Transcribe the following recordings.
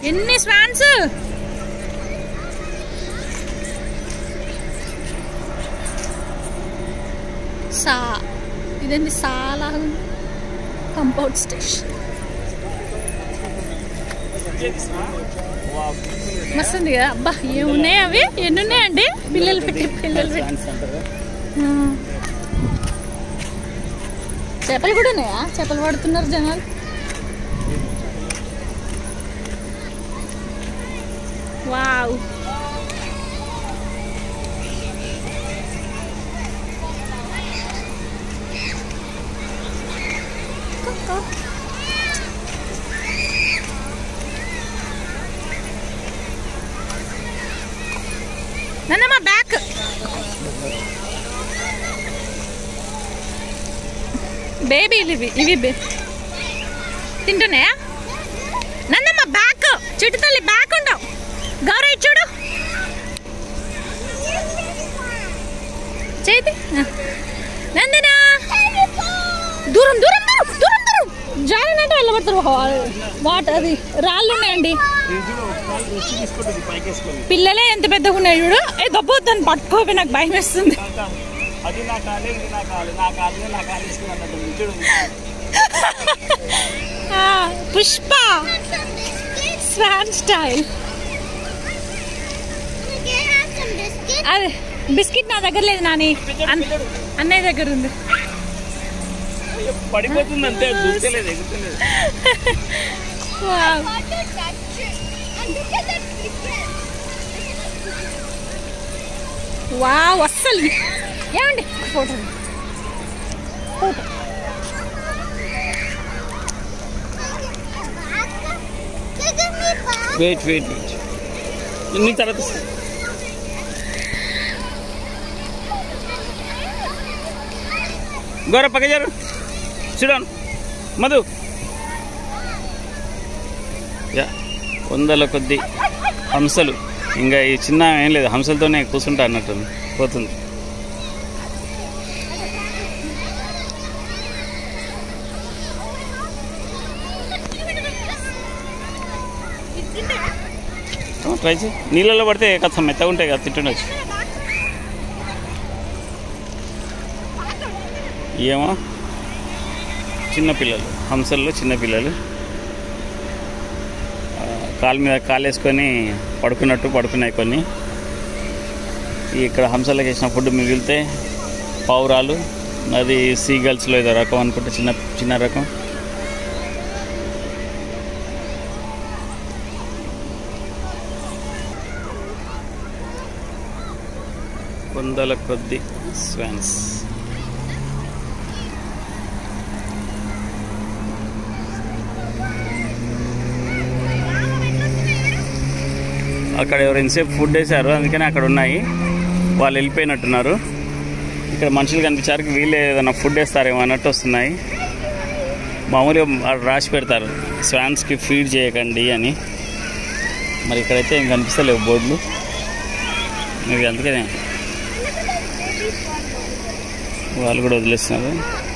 ఎన్ని స్వాన్స్ సా ఇదేంటి సాలా కంపౌండ్ స్టేషన్ మస్తు ఉంది కదా అబ్బా ఏమున్నాయి అవి ఎన్ని ఉన్నాయండి పిల్లలు పెట్టి పిల్లలు పెట్టి ఆ. చేపలు కూడా ఉన్నాయా చేపలు పడుతున్నారు జనాలు వావ్ నన్నమ్మ బ్యాక్ బేబీలు ఇవి ఇవి బే తింటున్నాయా నన్నమ్మ బ్యాక్ చిట్టు తల్లి బ్యాక్ ఉండవు గౌరవ చూడు చేతి నందనా దూరం దూరం దూరం దూరం దూరం జాయినంటే వెళ్ళబడతారు వాటర్ అది రాళ్ళు ఉన్నాయండి పిల్లలే ఎంత పెద్దగా ఉన్నాయి చూడు ఏ గబ్బోద్దని పట్టుకోపి నాకు భయం వేస్తుంది అది నా కాలే ఇది నా కాలు నా కాలు నా కాలు ఇసుకున్నట్టు చూడు ఆ, పుష్ప స్వాన్ స్టైల్ అదే బిస్కెట్ నా దగ్గర లేదు నాని అన్- అన్నయ్య దగ్గర ఉంది పడిపోతుంది అంతే దుర్తలేదు ఎగుతలేదు వావ్. వావ్ అస్సలు ఏమండి photo photo wait wait wait నీ తర్వాత ఇస్తా. గౌర పక్క జరు చూడాను మధు యా వందల కొద్ది హంసలు ఇంకా ఈ చిన్న ఏం లేదు హంసలతోనే కూర్చుంటా అన్నట్టు పోతుంది ట్రై చేయి నీళ్ళలో పడితే కథ మెత్తగా ఉంటాయి కదా తింటుండొచ్చు ఏమో చిన్నపిల్లలు హంసల్లో చిన్నపిల్లలు ఆ, కాలు మీద కాలేసుకొని పడుకున్నట్టు పడుకున్నాయి కొన్ని ఈ ఇక్కడ హంసలకు వేసిన ఫుడ్ మిగిలితే పావురాలు అది సీగల్స్లో ఏదో రకం అనుకుంటే చిన్న చిన్న రకం వందల కొద్ది స్వాన్స్ అక్కడ ఎవరు ఎంతసేపు ఫుడ్ వేశారు అందుకని అక్కడ ఉన్నాయి వాళ్ళు వెళ్ళిపోయినట్టున్నారు ఇక్కడ మనుషులు కనిపించారు వీళ్ళే ఏదైనా ఫుడ్ వేస్తారేమో అన్నట్టు వస్తున్నాయి మామూలుగా ఆడ రాసి పెడతారు స్వాన్స్కి ఫీడ్ చేయకండి అని మరి ఇక్కడైతే ఏం కనిపిస్తలేవు బోర్డులు మరి అందుకనే వాళ్ళు కూడా వదిలేస్తున్నారు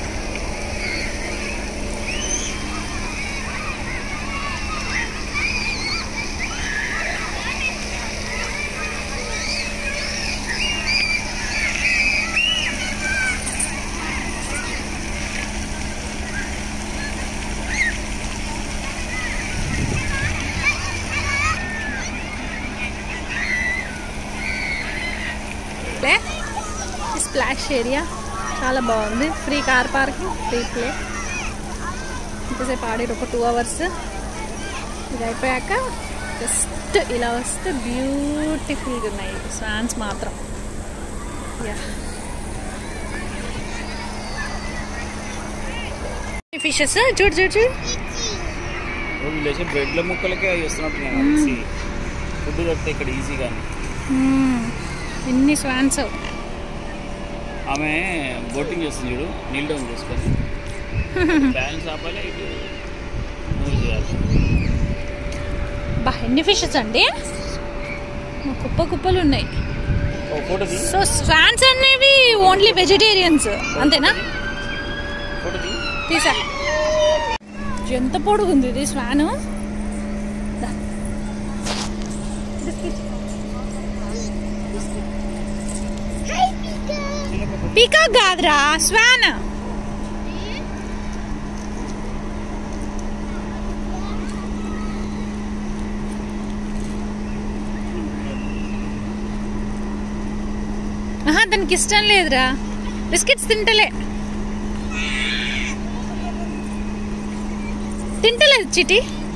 ప్లే స్ప్లాష్ ఏరియా చాలా బాగుంది free car parking free play ఇంతసేపు ఆడారు ఒక టూ అవర్స్ ఇది అయిపోయాక జస్ట్ ఇలా వస్తే బ్యూటిఫుల్గా ఉన్నాయి స్వాన్స్ మాత్రం యా ఫిషెస్ చూడు చూడు చూడు వీళ్ళేసి బ్రెడ్ల ముక్కలకే అవి వస్తున్నట్టు నేను తెలిసి ఫుడ్ దొరికితే ఇక్కడ ఈజీగా మ్మ్. ఎన్ని స్వాన్స్ ఆమె బోటింగ్ చేస్తుంది చూడు నీల్ డౌన్ చేసుకొని బ్యాలెన్స్ ఆపాలి ఇటు మూవ్ చేయాలి బా ఎన్ని ఫిషెస్ అండి కుప్ప కుప్పలు ఉన్నాయి ఓ ఫోటో తీ సో స్వాన్స్ అనేవి ఓన్లీ వెజిటేరియన్స్ అంతేనా ఫోటో తీ తీసా ఎంత పొడుగుంది ఇది స్వాను పీకాక్ కాదురా స్వాన్ ఆహా దానికి ఇష్టం లేదురా బిస్కెట్స్ తింటలే తింటలేదు చిటి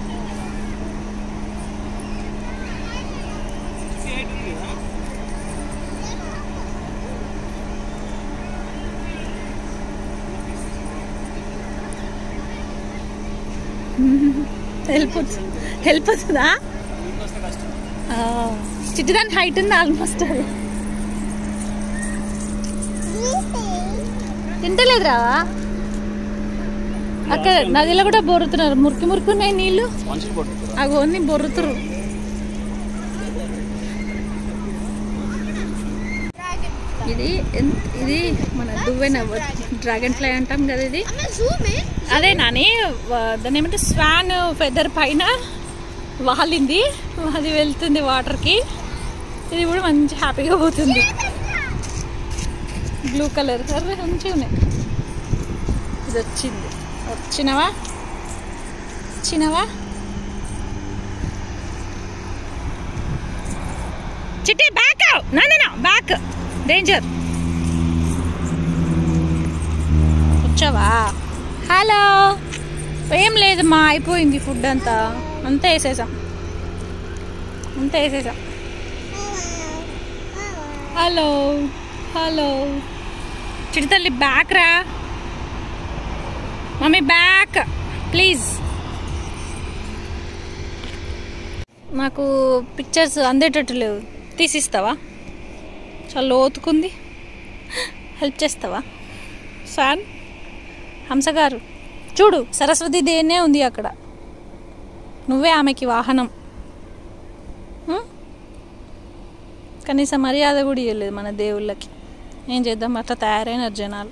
హెల్ప్ హెల్ప్ అవుతుందా ఆ, చిట్టి దాని హైట్ ఉంది ఆల్మోస్ట్ అది తింటలేదు రావా అక్కడ నదిలో కూడా బొరుతున్నారు మురికి మురికి ఉన్నాయి నీళ్ళు మనుషులు కొట్టుకుంటారు అవి ఓన్లీ బొర్రుతురు ఇది ఎన్- ఇది మన దువ్వెన డ్రాగన్ ఫ్లై అంటాం కదా ఇది అదే నాని వ- దాన్ని ఏమంటే స్వాన్ ఫెదర్ పైన వాలింది అది వెళ్తుంది వాటర్కి ఇది కూడా మంచి హ్యాపీగా పోతుంది బ్లూ కలర్ అరే మంచిగా ఉన్నాయి ఇది వచ్చింది వచ్చినవా వచ్చినవా చిట్టి బ్యాక్ నా నా బ్యాక్ డేంజర్ వచ్చావా హలో ఏం లేదమ్మా అయిపోయింది ఫుడ్ అంతా అంతా వేసేసాం అంతా వేసేసాం హలో హలో చిటి తల్లి బ్యాక్ రా మమ్మీ బ్యాక్ ప్లీజ్ నాకు పిక్చర్స్ అందేటట్టు లేవు తీసిస్తావా చాలా లోతుకుంది హెల్ప్ చేస్తావా ఫ్యాన్ హంస గారు చూడు సరస్వతి దేనే ఉంది అక్కడ నువ్వే ఆమెకి వాహనం ఉం? కనీసం మర్యాద కూడా ఇవ్వలేదు మన దేవుళ్ళకి ఏం చేద్దాం అట్లా తయారైన జనాలు